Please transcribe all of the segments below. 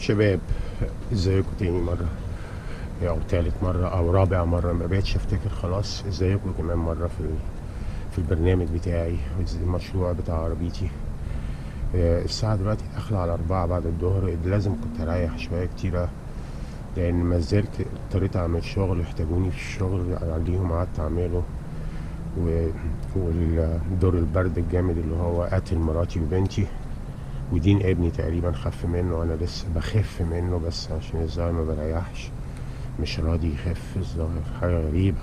شباب ازيكم تاني مرة او تالت مرة او رابع مرة ما بقتش افتكر خلاص ازيكم كمان مرة في في البرنامج بتاعي المشروع بتاع عربيتي آه، الساعة دلوقتي داخلة على أربعة بعد الظهر لازم كنت أريح شوية كتيرة لأن ما زلت اضطريت أعمل شغل احتاجوني في الشغل عليهم قعدت أعمله و- والدور البرد الجامد اللي هو قتل مراتي وبنتي ودين ابني تقريبا خف منه وانا لسه بخف منه بس عشان الظاهر ما بريحش مش راضي يخف الظاهر حاجة غريبة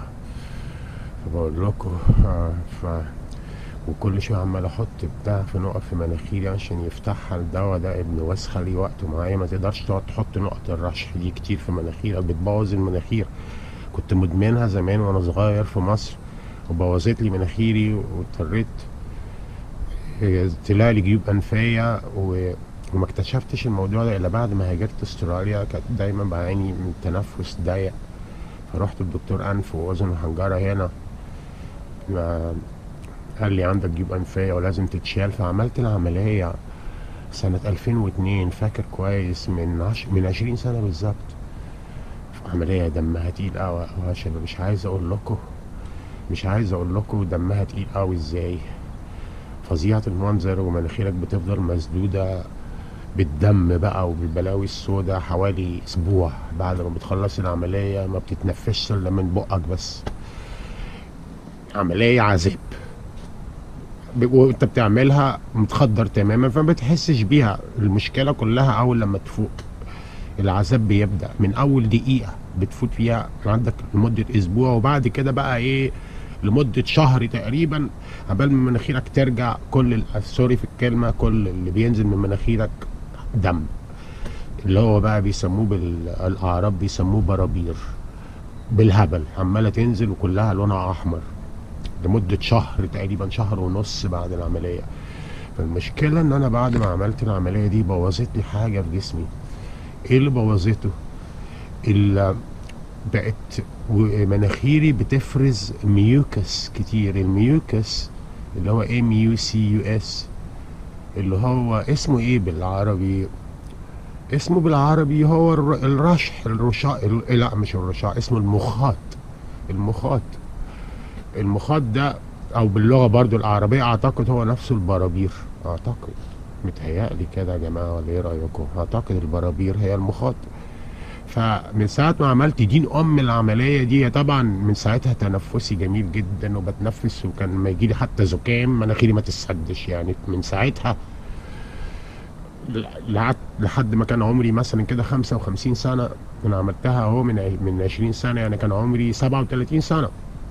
فبقول لكم آه ف وكل شوية عمال احط بتاع في نقط في مناخيري عشان يفتحها الدواء ده ابن وسخة ليه وقته معايا ما تقدرش تقعد تحط نقط الرشح دي كتير في مناخيرك بتبوظ المناخير كنت مدمنها زمان وانا صغير في مصر وبوظت لي مناخيري واضطريت هي طلع لي جيوب انفيه و... وما اكتشفتش الموضوع ده الا بعد ما هاجرت استراليا كنت دايما بعاني من تنفس ضيق فرحت لدكتور انف واذن وحنجره هنا ما- قال لي عندك جيوب انفيه ولازم تتشال فعملت العمليه سنة 2002 فاكر كويس من عش... من 20 سنة بالظبط عملية دمها تقيل قوي قوي يا شباب مش عايز اقول لكم مش عايز اقول لكم دمها تقيل قوي ازاي فظيعة المنظر ومناخيرك بتفضل مسدودة بالدم بقى وبالبلاوي السوداء حوالي اسبوع بعد ما بتخلص العملية ما بتتنفسش الا من بقك بس عملية عذاب ب- وانت بتعملها متخدر تماما فما بتحسش بيها المشكلة كلها اول لما تفوق العذاب بيبدأ من اول دقيقة بتفوت فيها عندك لمدة اسبوع وبعد كده بقى ايه لمدة شهر تقريبا عبال ما مناخيرك ترجع كل ال- سوري في الكلمة كل اللي بينزل من مناخيرك دم اللي هو بقى بيسموه بالاعراب بيسموه برابير بالهبل عمالة تنزل وكلها لونها احمر لمدة شهر تقريبا شهر ونص بعد العملية فالمشكلة ان انا بعد ما عملت العملية دي بوظت لي حاجة في جسمي ايه اللي بوظته اللي بقت ومناخيري بتفرز ميوكس كتير الميوكس اللي هو ام يو سي يو اس اللي هو اسمه ايه بالعربي اسمه بالعربي هو الر- الرشح الرشاء ال- لا مش الرشاء اسمه المخاط المخاط المخاط ده او باللغه برضو العربيه اعتقد هو نفسه البرابير اعتقد متهيألي كده يا جماعه ولا ايه رايكم اعتقد البرابير هي المخاط فمن ساعة ما عملت دين أم العملية دي طبعا من ساعتها تنفسي جميل جدا وبتنفس وكان ما يجيلي حتى زكام مناخيري ما تسدش يعني من ساعتها لعت لحد ما كان عمري مثلا كده 55 سنة أنا عملتها أهو من ع- من 20 سنة يعني كان عمري 37 سنة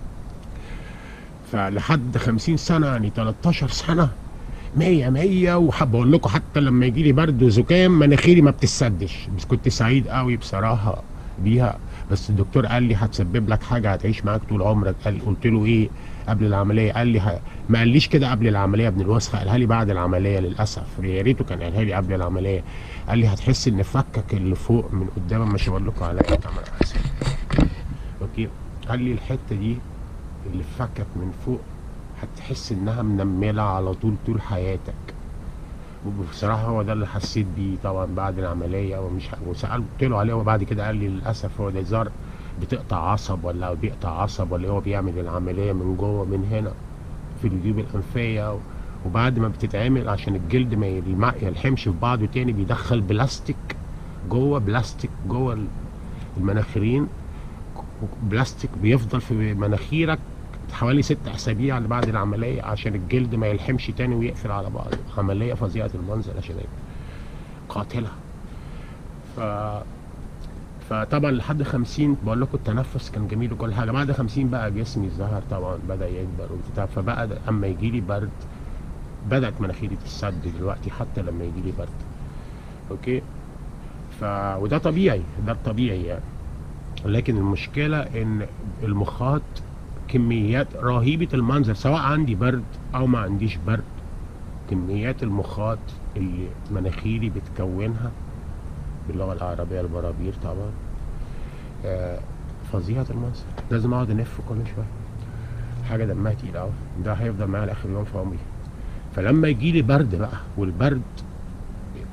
فلحد 50 سنة يعني 13 سنة مية مية وحب اقول لكم حتى لما يجي لي برد وزكام مناخيري ما بتسدش بس كنت سعيد قوي بصراحة بيها بس الدكتور قال لي هتسبب لك حاجة هتعيش معاك طول عمرك قال قلت له ايه قبل العملية قال لي ه... ما قاليش كده قبل العملية يا ابن الوسخة قالها لي بعد العملية للأسف يا ريته كان قالها لي قبل العملية قال لي هتحس ان فكك اللي فوق من قدام مش هقول لكم على ايه الكاميرا اسف اوكي قال لي الحتة دي اللي في فكك من فوق هتحس انها منملة على طول طول حياتك وبصراحة هو ده اللي حسيت بيه طبعا بعد العملية ومش وسألت له عليه وبعد كده قال لي للأسف هو ده زار بتقطع عصب ولا بيقطع عصب ولا هو بيعمل العملية من جوه من هنا في الجيوب الأنفية وبعد ما بتتعمل عشان الجلد ما يلمع- يلحمش في بعضه تاني بيدخل بلاستيك جوه بلاستيك جوه المناخيرين بلاستيك بيفضل في مناخيرك حوالي ست اسابيع اللي بعد العمليه عشان الجلد ما يلحمش تاني ويقفل على بعض عمليه فظيعه المنظر يا شباب قاتله ف فطبعا لحد 50 بقول لكم التنفس كان جميل وكل حاجه بعد 50 بقى جسمي ظهر طبعا بدا يكبر وبتاع فبقى ده- اما يجي لي برد بدات مناخيري تسد دلوقتي حتى لما يجي لي برد اوكي ف وده طبيعي ده الطبيعي يعني لكن المشكله ان المخاط كميات رهيبه المنظر سواء عندي برد او ما عنديش برد كميات المخاط اللي مناخيري بتكونها باللغه العربيه البرابير طبعا آه، فظيعه المنظر لازم اقعد انف كل شويه حاجه دمها تقيل قوي ده هيفضل معايا لاخر يوم في عمري فلما يجي لي برد بقى والبرد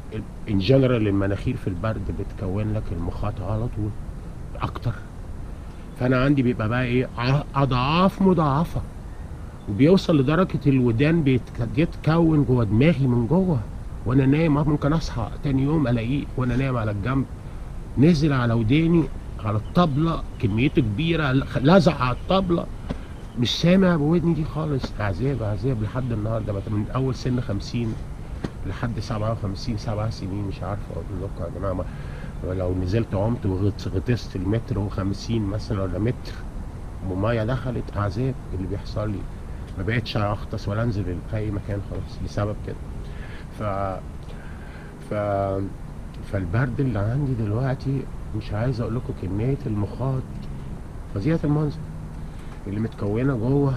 ان جنرال المناخير في البرد بتكون لك المخاط على طول اكتر فانا عندي بيبقى بقى ايه ع- اضعاف مضاعفه وبيوصل لدرجه الودان بيتك- بيتكون جوه دماغي من جوه وانا نايم ممكن اصحى تاني يوم الاقيه وانا نايم على الجنب نزل على وداني على الطبله كميته كبيره لزق على الطبله مش سامع بودني دي خالص عذاب عذاب لحد النهارده بقى من اول سن 50 لحد 57 سبع سنين مش عارف اقول لكم يا جماعه ما- لو نزلت عمت وغطس- غطست المتر و50 مثلا ولا متر وميه دخلت عذاب اللي بيحصل لي ما بقتش اغطس ولا انزل في اي مكان خلاص بسبب كده ف ف فالبرد اللي عندي دلوقتي مش عايز اقول لكم كميه المخاط فظيعه المنظر اللي متكونه جوه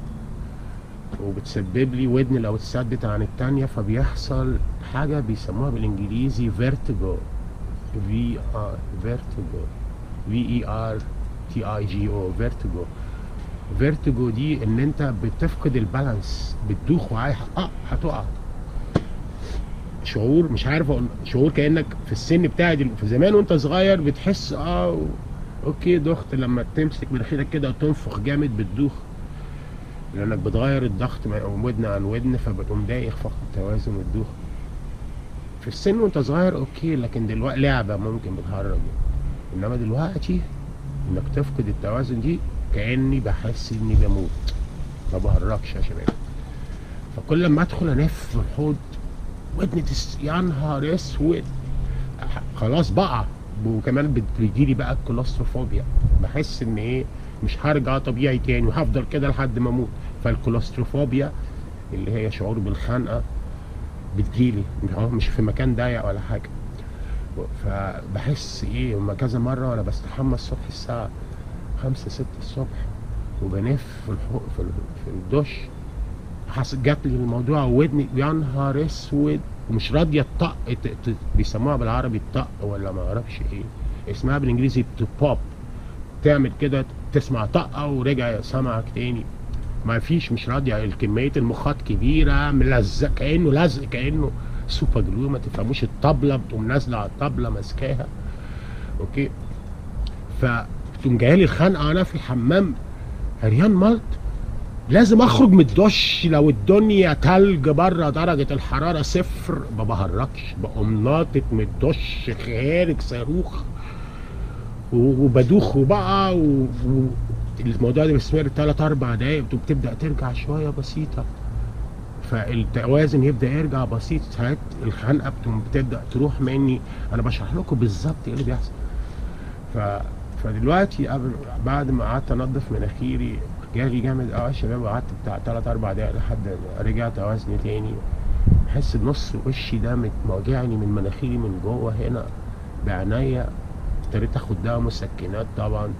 وبتسبب لي ودن لو اتسدت عن التانية فبيحصل حاجة بيسموها بالانجليزي فيرتيجو في ار فيرتيجو في اي ار تي اي جي او فيرتيجو فيرتيجو دي ان انت بتفقد البالانس بتدوخ وعايز اه هتقع شعور مش عارف اقول شعور كانك في السن بتاعي دل- في زمان وانت صغير بتحس اه و- اوكي دخت لما تمسك مناخيرك كده وتنفخ جامد بتدوخ لانك بتغير الضغط من ودن عن ودن فبتقوم دايخ فقد التوازن وتدوخ في السن وانت صغير اوكي لكن دلوقتي لعبه ممكن بتهرج انما دلوقتي انك تفقد التوازن دي كاني بحس اني بموت ما بهرجش يا شباب فكل ما ادخل انف في الحوض ودني تس... يا نهار اسود خلاص بقى وكمان بت- بيجيلي بقى الكولوستروفوبيا بحس ان ايه مش هرجع طبيعي تاني وهفضل كده لحد ما اموت فالكولوستروفوبيا اللي هي شعور بالخنقه بتجيلي هو مش في مكان ضيق ولا حاجه فبحس ايه هما كذا مره وانا بستحمى الصبح الساعه خمسة ستة الصبح وبنف في الحو... في, ال... في الدش حس... جات لي الموضوع ودني يا نهار اسود ومش راضيه تطق ت... ت... بيسموها بالعربي الطق ولا ما اعرفش ايه اسمها بالانجليزي تبوب تعمل كده تسمع طقه ورجع سمعك تاني ما فيش مش راضيه كميه المخاط كبيره ملزق كانه لزق كانه سوبر جلو ما تفهموش الطبله بتقوم نازله على الطبله ماسكاها اوكي فتقوم جايلي الخنقه انا في الحمام عريان ملط لازم اخرج من الدش لو الدنيا تلج بره درجه الحراره صفر ما بهرجش بقوم ناطط من الدش خارج صاروخ و- وبدوخ بقى و... و... الموضوع ده بيستمر 3 4 دقايق وبتبدا ترجع شويه بسيطه فالتوازن يبدا يرجع بسيط ساعات الخنقه بتقوم بتبدا تروح مني انا بشرح لكم بالظبط ايه اللي بيحصل ف فدلوقتي قبل بعد ما قعدت انضف مناخيري جالي جامد قوي يا شباب وقعدت بتاع 3 4 دقايق لحد ما رجعت اوزني تاني بحس بنص وشي ده مت- موجعني من مناخيري من جوه هنا بعناية ابتديت اخد دواء مسكنات طبعا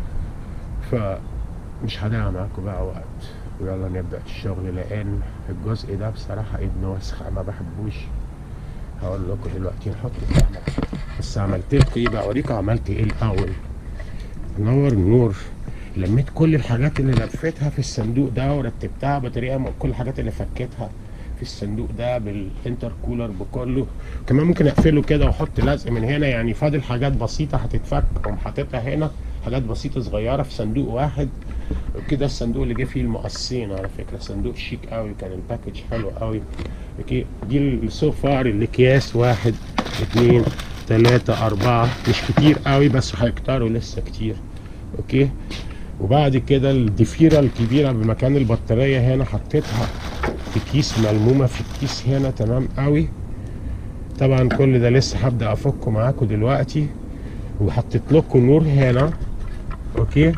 فمش هضيع معاكم بقى وقت ويلا نبدأ الشغل لأن الجزء ده بصراحة ابن وسخة ما بحبوش هقول لكم دلوقتي نحط الكاميرا بس عملت لكم ايه بقى اوريكم عملت ايه الاول نور النور لميت كل الحاجات اللي لفيتها في الصندوق ده ورتبتها بطريقه م- كل الحاجات اللي فكيتها في الصندوق ده بالانتر كولر بكله كمان ممكن اقفله كده واحط لزق من هنا يعني فاضل حاجات بسيطه هتتفك اقوم حاططها هنا حاجات بسيطه صغيره في صندوق واحد وكده الصندوق اللي جه فيه المقصين على فكره صندوق شيك قوي كان الباكج حلو قوي اوكي دي السو فار الاكياس واحد اتنين تلاتة أربعة مش كتير قوي بس هيكتروا لسه كتير اوكي وبعد كده الضفيرة الكبيرة بمكان البطارية هنا حطيتها في كيس ملمومة في الكيس هنا تمام قوي طبعا كل ده لسه هبدأ أفكه معاكم دلوقتي وحطيت لكم نور هنا اوكي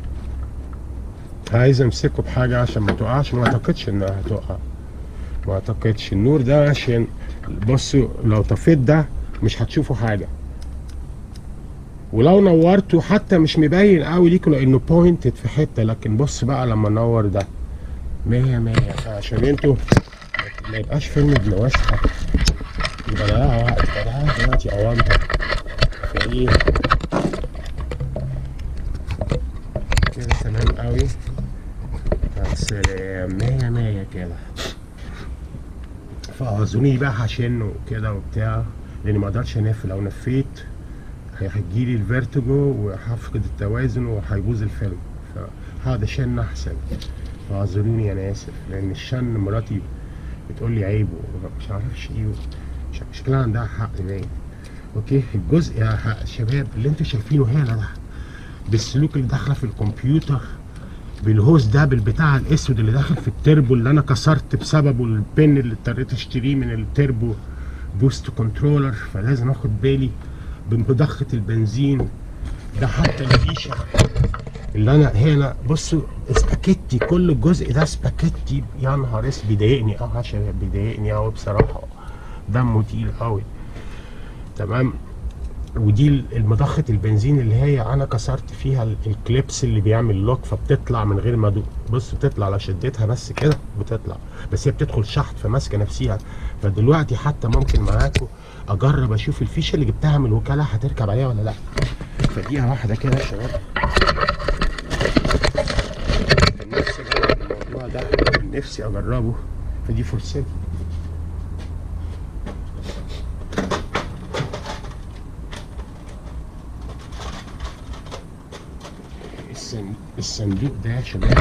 عايز امسكه بحاجة عشان ما تقعش ما اعتقدش انها هتقع ما اعتقدش النور ده عشان بصوا لو طفيت ده مش هتشوفوا حاجة ولو نورته حتى مش مبين قوي ليكوا لانه بوينتد في حته لكن بص بقى لما نور ده مية مية عشان انتوا ما يبقاش فيلم ابن وسخة يبقى ضياع وقت فده دلوقتي اوامر فايه كده تمام قوي يا سلام مية مية كده فأظن اعذروني بقى هشنه كده وبتاع لاني ما اقدرش انف لو نفيت هيجيلي الفيرتيجو وهفقد التوازن وهيبوظ الفيلم فهذا شن احسن فاعذروني انا اسف لان الشن مراتي بتقول لي عيب ومش عارفش ايه ش- شكلها عندها حق باين اوكي الجزء يا ح- شباب اللي انتوا شايفينه هنا ده بالسلوك اللي داخله في الكمبيوتر بالهوس ده بالبتاع الاسود اللي داخل في التربو اللي انا كسرت بسببه البن اللي اضطريت اشتريه من التربو بوست كنترولر فلازم اخد بالي بمضخة البنزين ده حتى الفيشة اللي انا هنا بصوا سباكيتي كل الجزء ده سباكيتي يا نهار اسود بيضايقني اه يا شباب بيضايقني قوي بصراحة دمه تقيل قوي تمام ودي المضخة البنزين اللي هي انا كسرت فيها ال- الكليبس اللي بيعمل لوك فبتطلع من غير ما ادوق بص بتطلع لو شديتها بس كده بتطلع بس هي بتدخل شحط فماسكه نفسيها فدلوقتي حتى ممكن معاكم اجرب اشوف الفيشه اللي جبتها من الوكاله هتركب عليها ولا لا فدقيقه واحده كده يا شباب كان نفسي اجرب الموضوع ده كان نفسي اجربه فدي فرصتي الصن- الصندوق ده يا شباب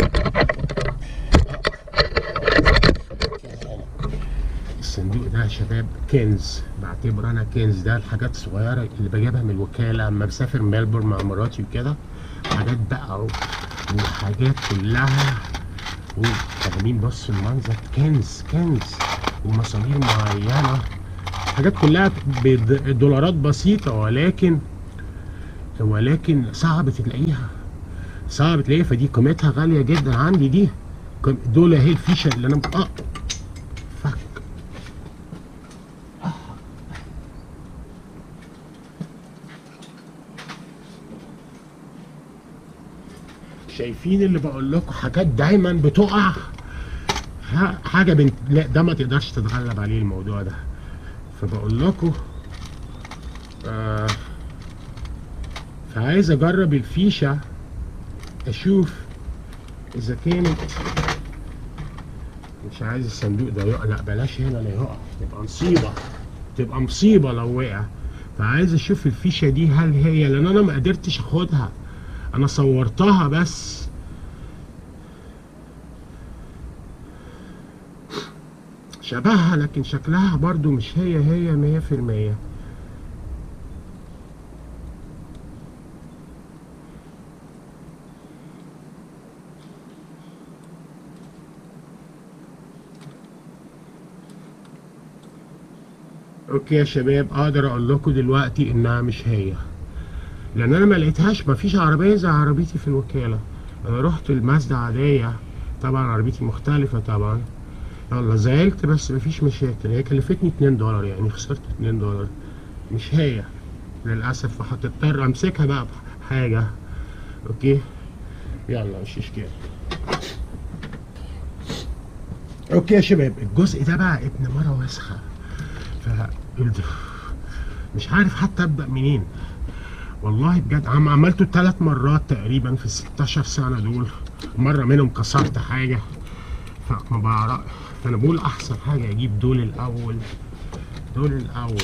الصندوق ده يا شباب كنز بعتبر انا كنز ده الحاجات الصغيره اللي بجيبها من الوكاله اما بسافر ميلبورن مع مراتي وكده حاجات بقى و- وحاجات كلها وفاهمين بصوا المنظر كنز كنز ومسامير معينه حاجات كلها بدولارات بسيطه ولكن ولكن صعب تلاقيها صعب تلاقيها فدي قيمتها غاليه جدا عندي دي قيم- دول اهي الفيشه اللي انا اه فك آه. شايفين اللي بقول لكم حاجات دايما بتقع ها- حاجه بنت لا ده ما تقدرش تتغلب عليه الموضوع ده فبقول لكم آه فعايز اجرب الفيشه اشوف اذا كانت مش عايز الصندوق ده يقع لا بلاش هنا لا يقع تبقى مصيبه تبقى مصيبه لو وقع فعايز اشوف الفيشه دي هل هي لان انا ما قدرتش اخدها انا صورتها بس شبهها لكن شكلها برضو مش هي هي مية في المية اوكي يا شباب اقدر اقول لكم دلوقتي انها مش هي لان انا ما لقيتهاش ما فيش عربيه زي عربيتي في الوكاله انا رحت المازدا عاديه طبعا عربيتي مختلفه طبعا يلا زعلت بس مفيش مشاكل هي كلفتني 2 دولار يعني خسرت 2 دولار مش هي للاسف فهتضطر امسكها بقى بحاجه اوكي يلا مش اشكال اوكي يا شباب الجزء ده بقى ابن مره وسخه ف مش عارف حتى ابدا منين والله بجد عم عملته ثلاث مرات تقريبا في ال 16 سنه دول مره منهم كسرت حاجه فما بعرف فانا بقول احسن حاجه اجيب دول الاول دول الاول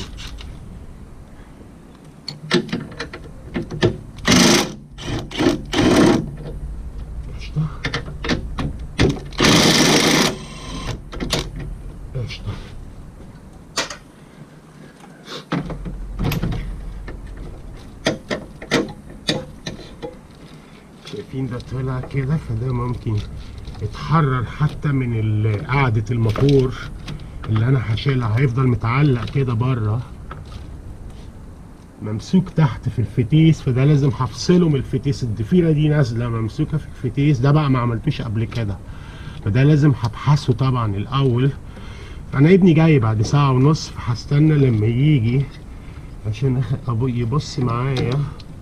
قشطه قشطه شايفين ده طلع كده فده ممكن يتحرر حتى من ال- قعدة الموتور اللي انا هشيلها هيفضل متعلق كده بره ممسوك تحت في الفتيس فده لازم هفصله من الفتيس الضفيره دي نازله ممسوكه في الفتيس ده بقى ما عملتوش قبل كده فده لازم هبحثه طبعا الاول انا ابني جاي بعد ساعه ونص فهستنى لما يجي عشان ابو يبص معايا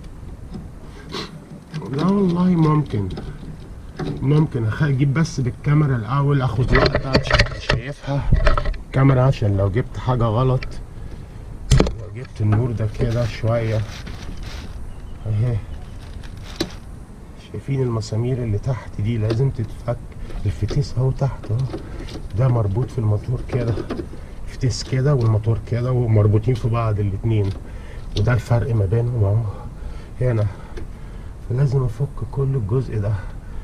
لا والله ممكن ممكن أخ- اجيب بس بالكاميرا الاول اخد وقت عشان أبقى شايفها كاميرا عشان لو جبت حاجه غلط لو جبت النور ده كده شويه اهي شايفين المسامير اللي تحت دي لازم تتفك الفتيس اهو تحت اهو ده مربوط في الموتور كده بتفتس كده والموتور كده ومربوطين في بعض الاتنين وده الفرق ما بينهم اهو هنا فلازم افك كل الجزء ده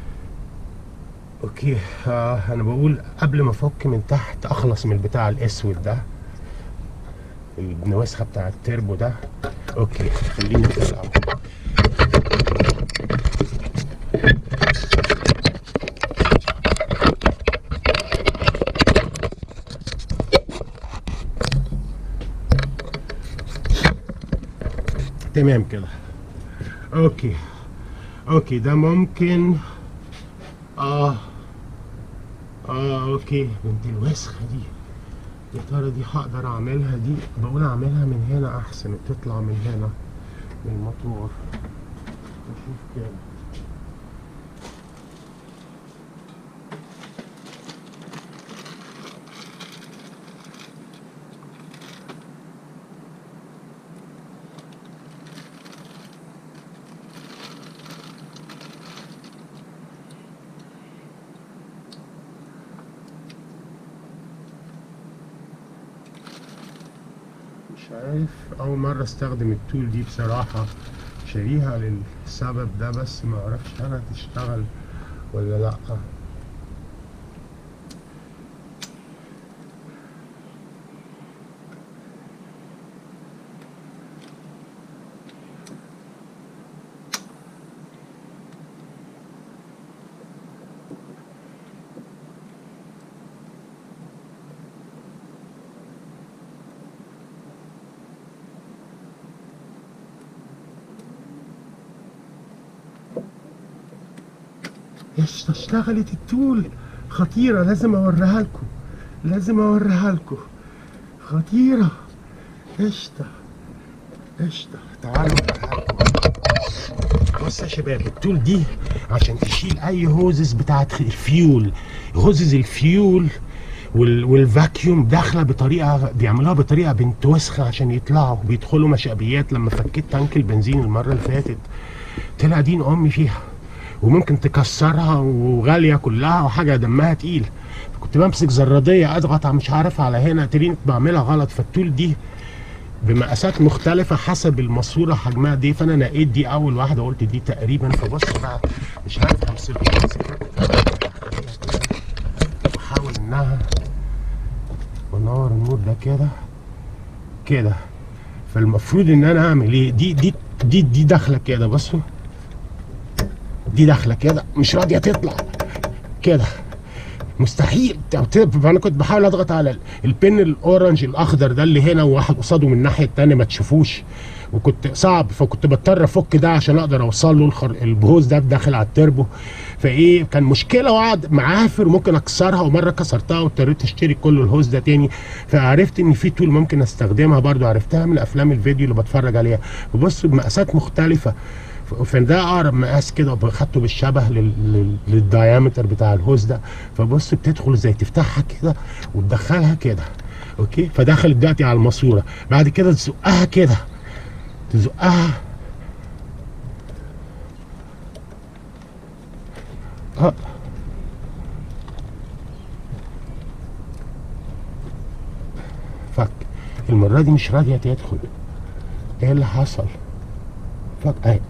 اوكي آه انا بقول قبل ما افك من تحت اخلص من البتاع الاسود ده النواسخه بتاع التربو ده اوكي خليني كده الأول. تمام كده اوكي اوكي ده ممكن اه اه اوكي بنت الوسخه دي يا ترى دي هقدر اعملها دي بقول اعملها من هنا احسن وتطلع من هنا من الموتور اشوف كده مش عارف اول مره استخدم التول دي بصراحه شاريها للسبب ده بس ما اعرفش انا تشتغل ولا لا قشطة اشتغلت التول خطيرة لازم اوريها لكم لازم اوريها لكم خطيرة قشطة قشطة تعالوا اوريها لكم بص يا شباب التول دي عشان تشيل اي هوزز بتاعت الفيول هوزز الفيول وال والفاكيوم داخله بطريقه بيعملوها بطريقه بنت وسخه عشان يطلعوا بيدخلوا مشابيات لما فكيت تانك البنزين المره اللي فاتت طلع دين امي فيها وممكن تكسرها وغاليه كلها وحاجه دمها تقيل كنت بمسك زراديه اضغط على مش عارف على هنا ترين بعملها غلط فالتول دي بمقاسات مختلفة حسب الماسورة حجمها دي فأنا نقيت دي أول واحدة قلت دي تقريبا فبص بقى مش عارف أمسكها بحاول إنها بنور النور ده كده كده فالمفروض إن أنا أعمل إيه دي دي دي دي داخلة كده بصوا دي داخله كده مش راضيه تطلع كده مستحيل انا كنت بحاول اضغط على البن الاورنج الاخضر ده اللي هنا وواحد قصاده من الناحيه التانيه ما تشوفوش وكنت صعب فكنت بضطر افك ده عشان اقدر اوصل له الخر... البهوز ده داخل على التربو فايه كان مشكله واقعد معافر وممكن اكسرها ومره كسرتها واضطريت اشتري كل الهوز ده تاني فعرفت ان في تول ممكن استخدمها برضو عرفتها من افلام الفيديو اللي بتفرج عليها ببص بمقاسات مختلفه فده اقرب مقاس كده خدته بالشبه لل... لل... للدايمتر بتاع الهوز ده فبص بتدخل ازاي تفتحها كده وتدخلها كده اوكي فدخلت دلوقتي على الماسوره بعد كده تزقها كده تزقها اه فك المره دي مش راضيه تدخل ايه اللي حصل فك اهي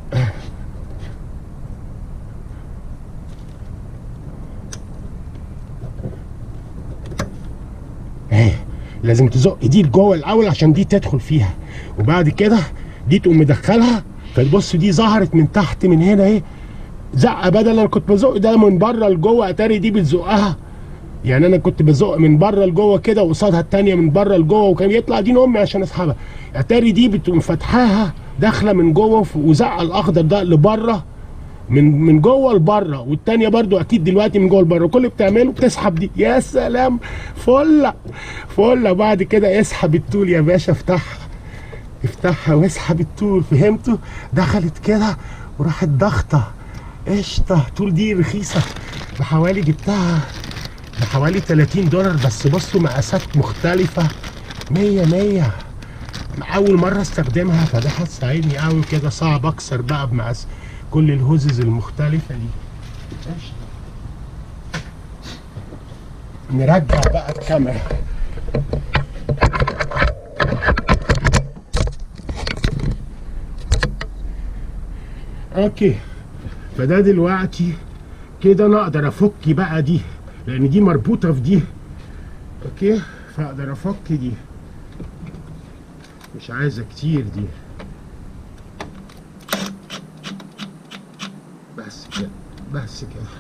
اهي لازم تزق دي لجوه الاول عشان دي تدخل فيها وبعد كده دي تقوم مدخلها فتبص دي ظهرت من تحت من هنا اهي زقه بدل انا كنت بزق ده من بره لجوه اتاري دي بتزقها يعني انا كنت بزق من بره لجوه كده وقصادها التانيه من بره لجوه وكان يطلع دين امي عشان اسحبها اتاري دي بتقوم فاتحاها داخله من جوه وزقه الاخضر ده لبره من من جوه لبره والتانيه برضو اكيد دلوقتي من جوه لبره كل اللي بتعمله بتسحب دي يا سلام فله فله بعد كده اسحب التول يا باشا افتحها افتحها واسحب التول فهمتوا دخلت كده وراحت ضغطه قشطه التول دي رخيصه بحوالي جبتها بحوالي 30 دولار بس بصوا مقاسات مختلفه 100 100 اول مره استخدمها فده هتساعدني قوي كده صعب اكسر بقى بمقاس كل الهوزز المختلفه دي قشطه نرجع بقى الكاميرا اوكي فده دلوقتي كده انا اقدر افك بقى دي لان دي مربوطه في دي اوكي فاقدر افك دي مش عايزه كتير دي بس كده بس كده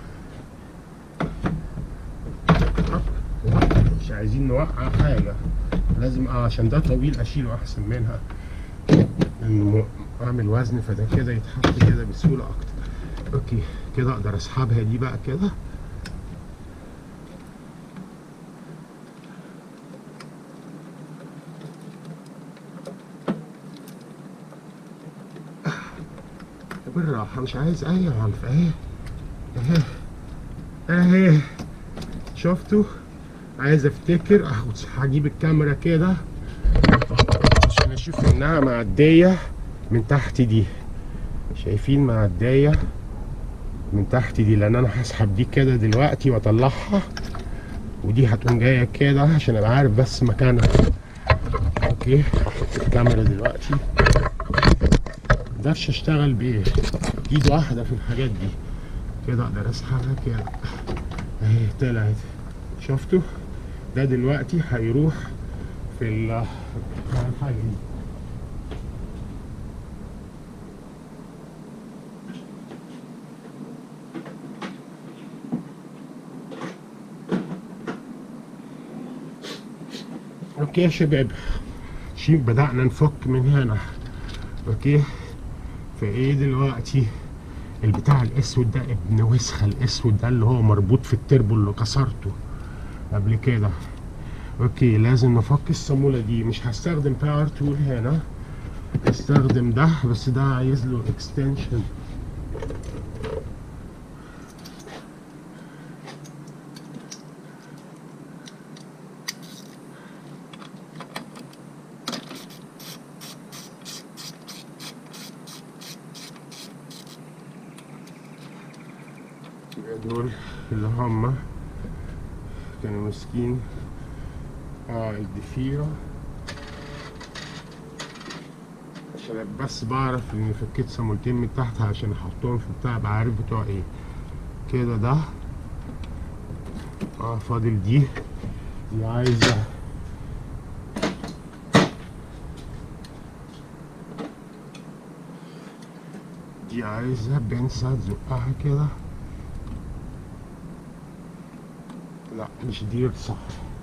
هوب، هوب. مش عايزين نوقع حاجه لازم اه عشان ده طويل اشيله احسن منها انه اعمل وزن فده كده يتحط كده بسهوله اكتر اوكي كده اقدر اسحبها دي بقى كده بالراحة مش عايز أي عنف أهي أهي أهي شفتوا عايز أفتكر أخد هجيب الكاميرا كده عشان أشوف إنها معدية من تحت دي شايفين معدية من تحت دي لأن أنا هسحب دي كده دلوقتي وأطلعها ودي هتقوم جاية كده عشان أبقى عارف بس مكانها أوكي هحط الكاميرا دلوقتي مقدرش اشتغل بايه ايد واحده في الحاجات دي كده اقدر اسحبها كده اهي طلعت شفتوا ده دلوقتي هيروح في ال في الحاجه دي اوكي يا شباب شيء بدأنا نفك من هنا اوكي فايه دلوقتي البتاع الاسود ده ابن وسخه الاسود ده اللي هو مربوط في التربو اللي كسرته قبل كده اوكي لازم نفك الصامولة دي مش هستخدم باور تول هنا استخدم ده بس ده عايز له اكستنشن دول اللي هم كانوا ماسكين اه الضفيرة عشان بس بعرف اني فكيت صامولتين من تحت عشان احطهم في بتاع ابقى عارف بتوع ايه كده ده اه فاضل دي دي عايزة دي عايزة بنسة تزقها كده لا مش دي صح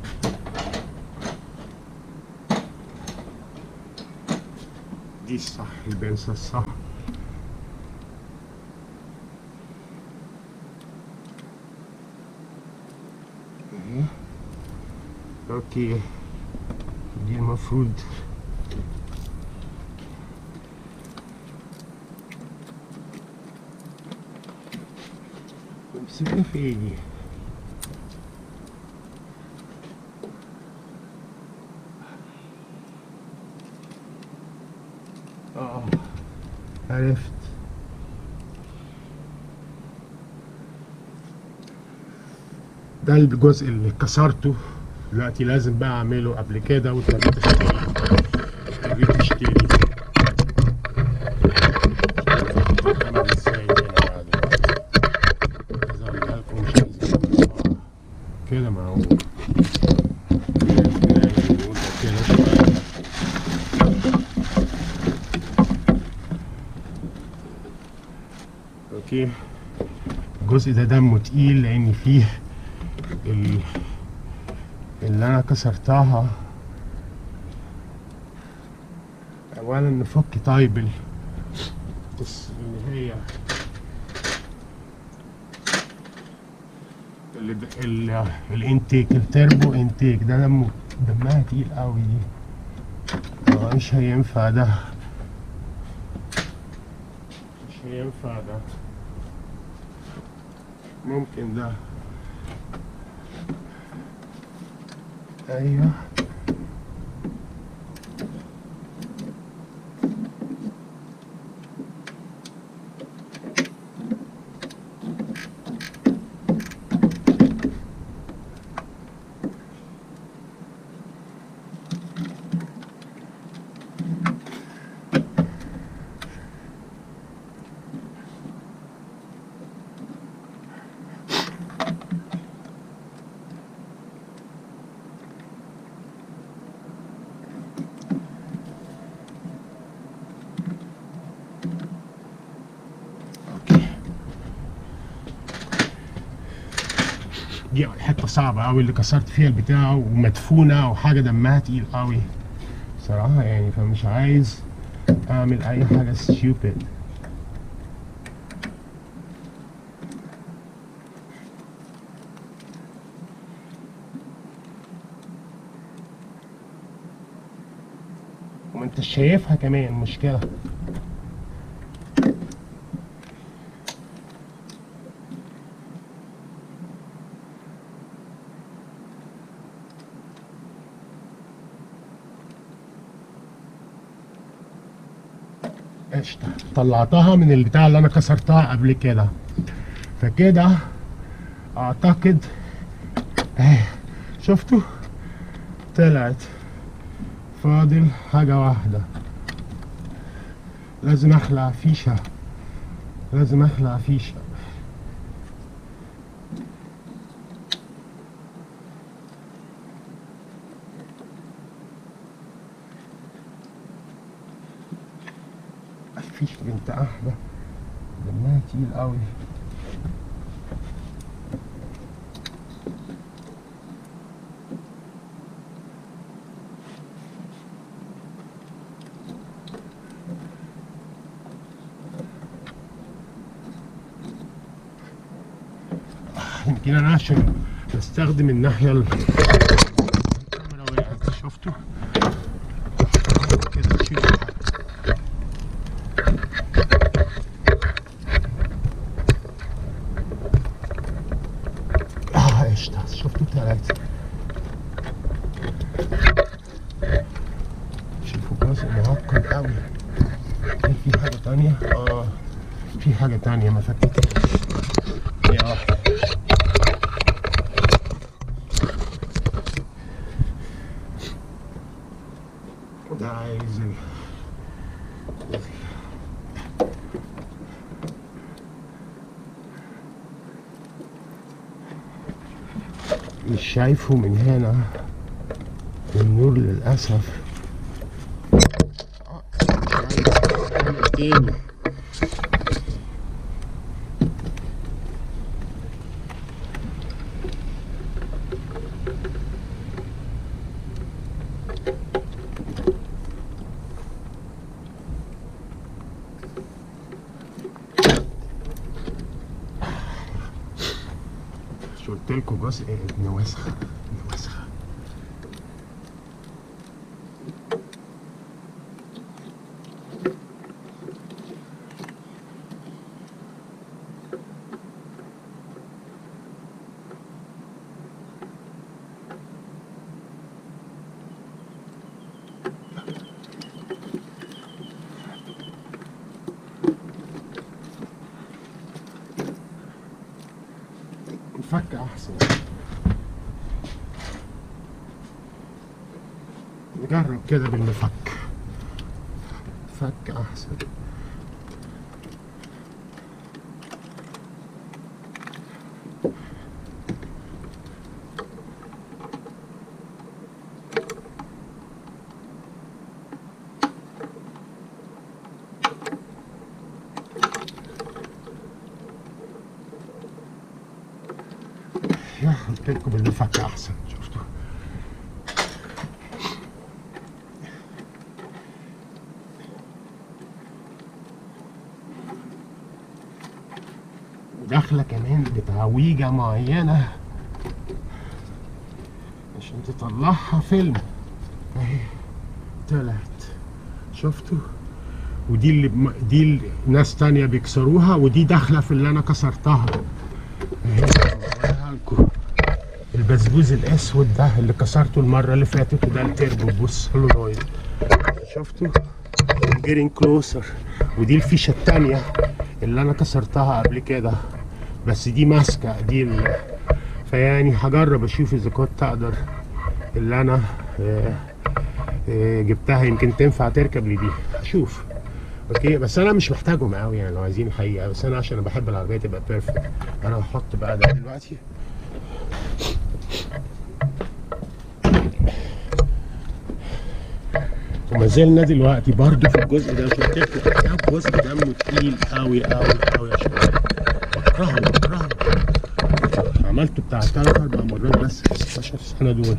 دي الصح البنسة الصح اهي. اوكي دي المفروض امسكها في ايه دي اه عرفت ده الجزء اللي كسرته دلوقتي لازم بقى اعمله قبل كده واضطريت اشتري اضطريت اشتري عمل ازاي هنا بقى دلوقتي؟ عايز اوريها لكم مش عايز أوريها. كده معقول كده شوية. اوكي الجزء ده دمه تقيل لان فيه ال... اللي انا كسرتها اولا نفك طيب ال... بس اللي هي ال... ال... الانتيك التربو انتيك ده دمه دمها تقيل قوي دي آه، مش هينفع ده مش هينفع ده ممكن ده ايوه دي حته صعبه قوي اللي كسرت فيها البتاع ومدفونه وحاجه دمها تقيل قوي صراحه يعني فمش عايز اعمل اي حاجه stupid وما انت شايفها كمان مشكله قشطة طلعتها من البتاع اللي انا كسرتها قبل كده فكده اعتقد اهي شفتوا طلعت فاضل حاجة واحدة لازم اخلع فيشة لازم اخلع فيشة فيش بنت احلى دمها تقيل قوي يمكن انا عشان بستخدم الناحية ال- الكاميرا وقعت شفتوا كده شيل اه قشطة شفتوا تلاتة شوفوا جزء معقد قوي هل في حاجة تانية؟ اه في حاجة تانية ما فكتتش يا واحدة ده عايز ال- مش شايفه من هنا النور للأسف آه، عايز أعمل تاني مش قلت لكم جزء ابن وسخ ابن وسخ الفك احسن نجرب كده بالمفك فك احسن يا قلت لكم بالمفك احسن شفتوا داخله كمان بتعويجه معينه عشان تطلعها فيلم اهي طلعت شفتوا ودي اللي بم... دي اللي ناس تانية بيكسروها ودي داخله في اللي انا كسرتها اهي بوريها لكم البسبوز الاسود ده اللي كسرته المره اللي فاتت وده التربو بص سولونويد شفتوا جيرين كلوزر ودي الفيشه التانية اللي انا كسرتها قبل كده بس دي ماسكه دي ال... فيعني هجرب اشوف اذا كنت اقدر اللي انا آه، آه، جبتها يمكن تنفع تركب لي دي اشوف اوكي بس انا مش محتاجهم قوي يعني لو عايزين الحقيقه بس انا عشان بحب العربيه تبقى بيرفكت انا هحط بقى ده دلوقتي وما زلنا دلوقتي برضه في الجزء ده قلت لكم ده جزء دمه تقيل قوي قوي قوي يا شباب بكرهه بكرهه عملته بتاع تلات اربع مرات بس في 16 سنه دول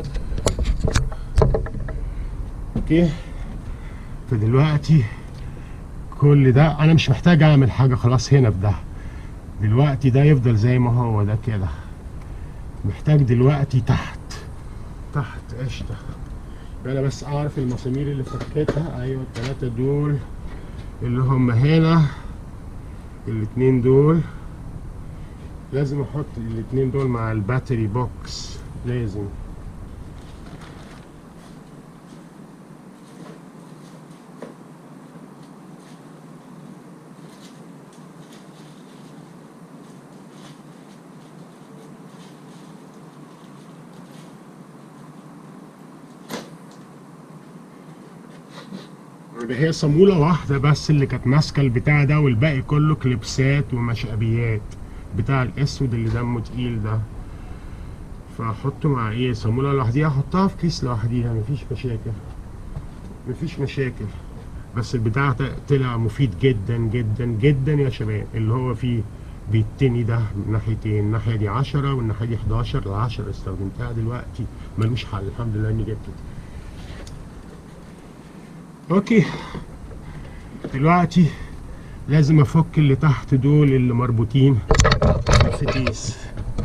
اوكي فدلوقتي كل ده انا مش محتاج اعمل حاجه خلاص هنا في ده دلوقتي ده يفضل زي ما هو ده كده محتاج دلوقتي تحت تحت قشطه انا بس اعرف المسامير اللي فكيتها ايوه الثلاثه دول اللي هم هنا الاتنين دول لازم احط الاتنين دول مع الباتري بوكس لازم يبقى هي صامولة واحدة بس اللي كانت ماسكة البتاع ده والباقي كله كليبسات ومشقبيات بتاع الاسود اللي دمه تقيل ده فاحطه مع ايه صامولة لوحديها احطها في كيس لوحديها مفيش مشاكل مفيش مشاكل بس البتاع ط- طلع مفيد جدا جدا جدا يا شباب اللي هو فيه بيتني ده من ناحيتين الناحية دي 10 والناحية دي 11 ال 10 استخدمتها دلوقتي ملوش حل الحمد لله اني جبته اوكي دلوقتي لازم افك اللي تحت دول اللي مربوطين بالفتيس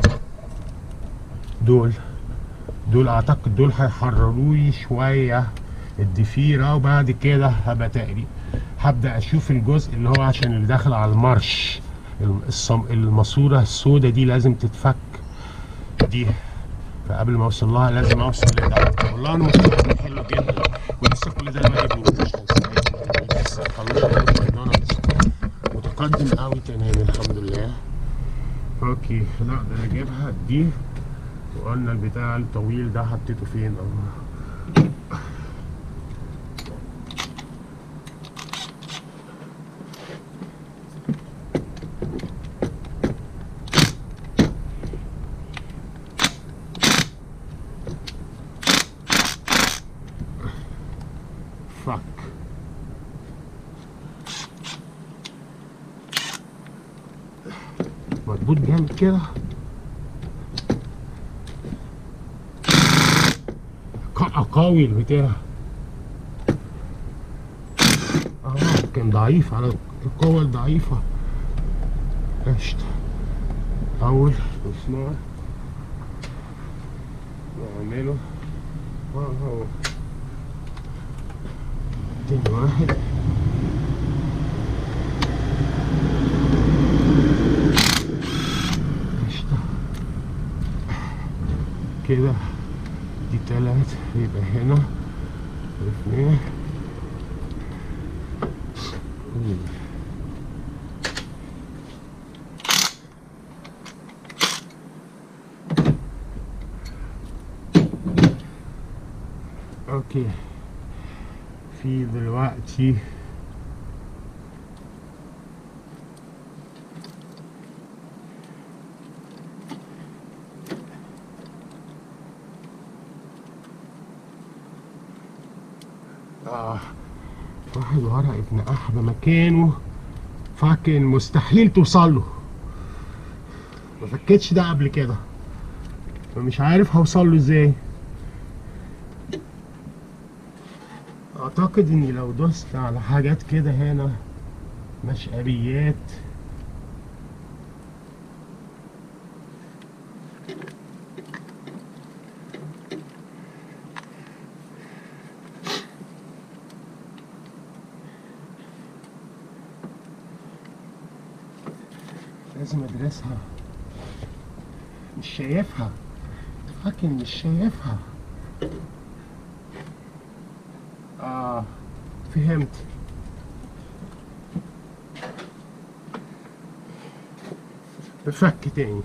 دول دول اعتقد دول هيحرروا لي شويه الضفيره وبعد كده هبقى تقريبا هبدا اشوف الجزء اللي هو عشان اللي داخل على المارش الصم... الماسوره السوداء دي لازم تتفك دي فقبل ما اوصل لها لازم اوصل لده والله انا مستقبل حلو جدا ولسه كل ده ما ابني مش هيساعدني لسه خلصت من ماكدونالدز متقدم قوي تمام الحمد لله اوكي لا ده انا جايبها دي وقلنا البتاع الطويل ده حطيته فين اه فك مربوط جامد كده ق- قوي البتاع اه كان ضعيف على القوة الضعيفة قشطة أول مسمار نعمله اه هو تاني واحد قشطة كده دي تلات يبقى هنا اثنين اوكي في دلوقتي آه واحد ورا ابن أحبة مكانه فاكن مستحيل توصل له ما فكتش ده قبل كده فمش عارف هوصل له ازاي اعتقد اني لو دوست على حاجات كده هنا مشقبيات لازم ادرسها مش شايفها فاكن مش شايفها اه فهمت بفك تاني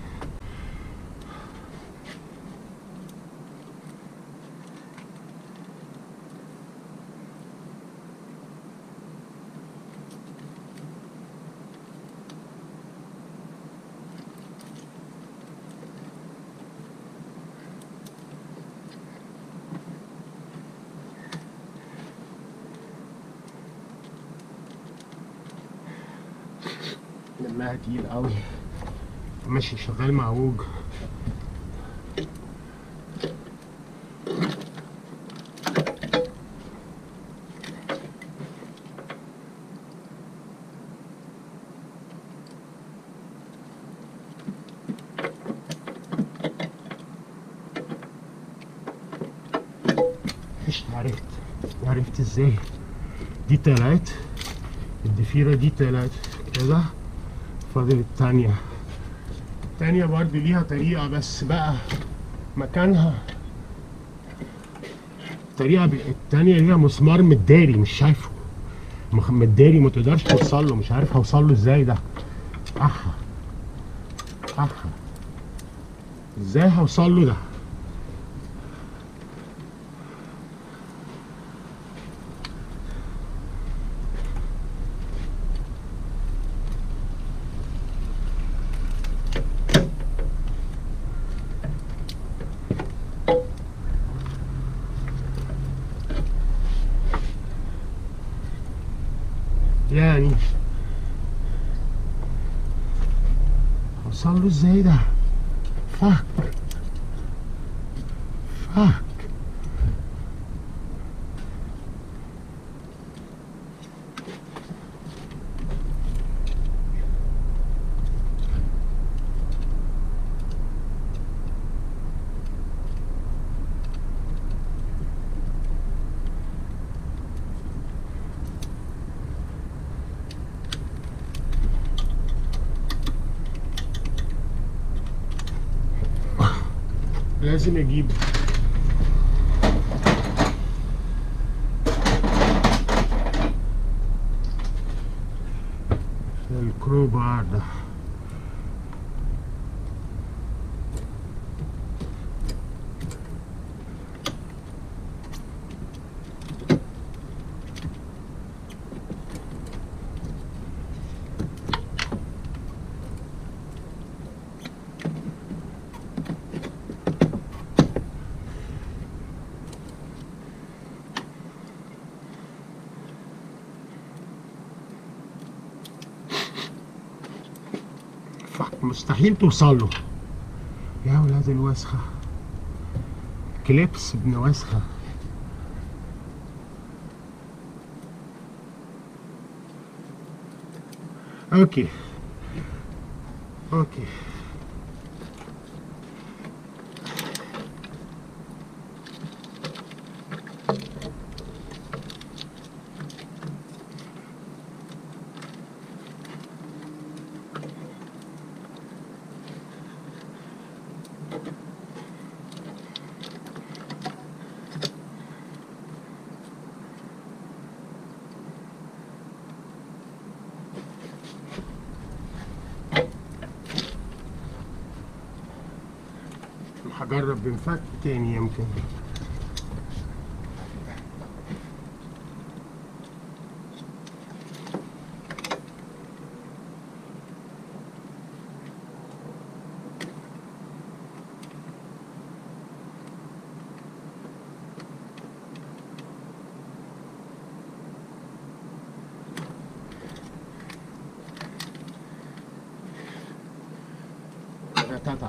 دمها تقيل قوي ماشي شغال معوج عرفت عرفت ازاي دي طلعت الضفيرة دي طلعت كده فاضل التانية التانية برضو ليها طريقة بس بقى مكانها الطريقة ب- التانية ليها مسمار متداري مش شايفه مخ- متداري ما تقدرش توصل له مش عارف هوصل له ازاي ده احا احا ازاي هوصل له ده يعني اوصل له ازاي ده فك فك لازم اجيب الكروبار ده فك مستحيل توصل له يا ولاد الوسخة كليبس ابن وسخة اوكي اوكي هجرب بنفك تاني يمكن تتعب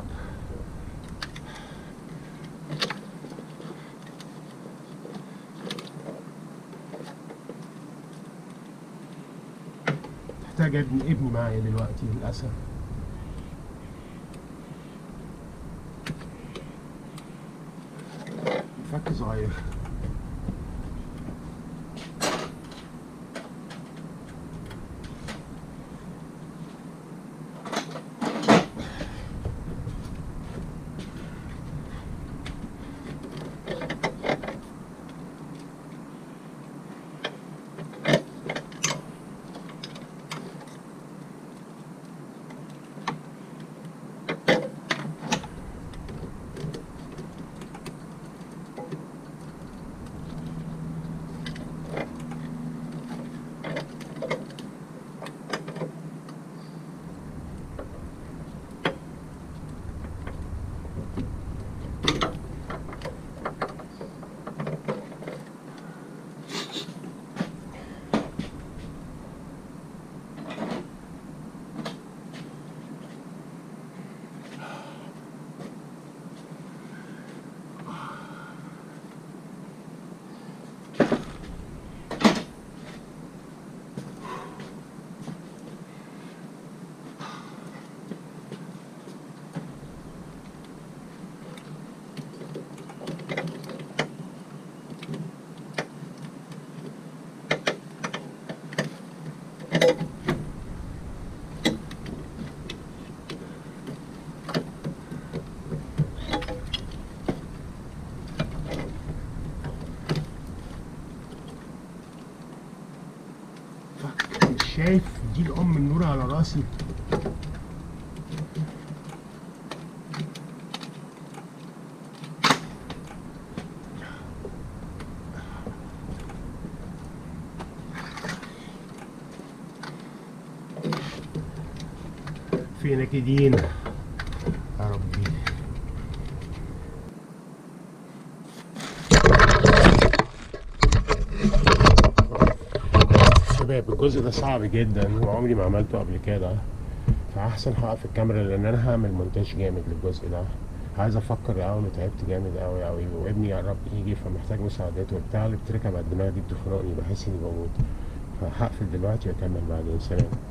محتاج ابن ابني معايا دلوقتي للأسف فك صغير شايف دي الام النور على راسي فينك يا دينا يا ربي شباب الجزء ده صعب جدا وعمري ما عملته قبل كده فاحسن هقف الكاميرا لان انا هعمل مونتاج جامد للجزء ده عايز افكر قوي وتعبت جامد قوي قوي وابني قرب يجي فمحتاج مساعدته وبتاع اللي بتركب على الدماغ دي بتخنقني بحس اني بموت فهقفل دلوقتي واكمل بعدين سلام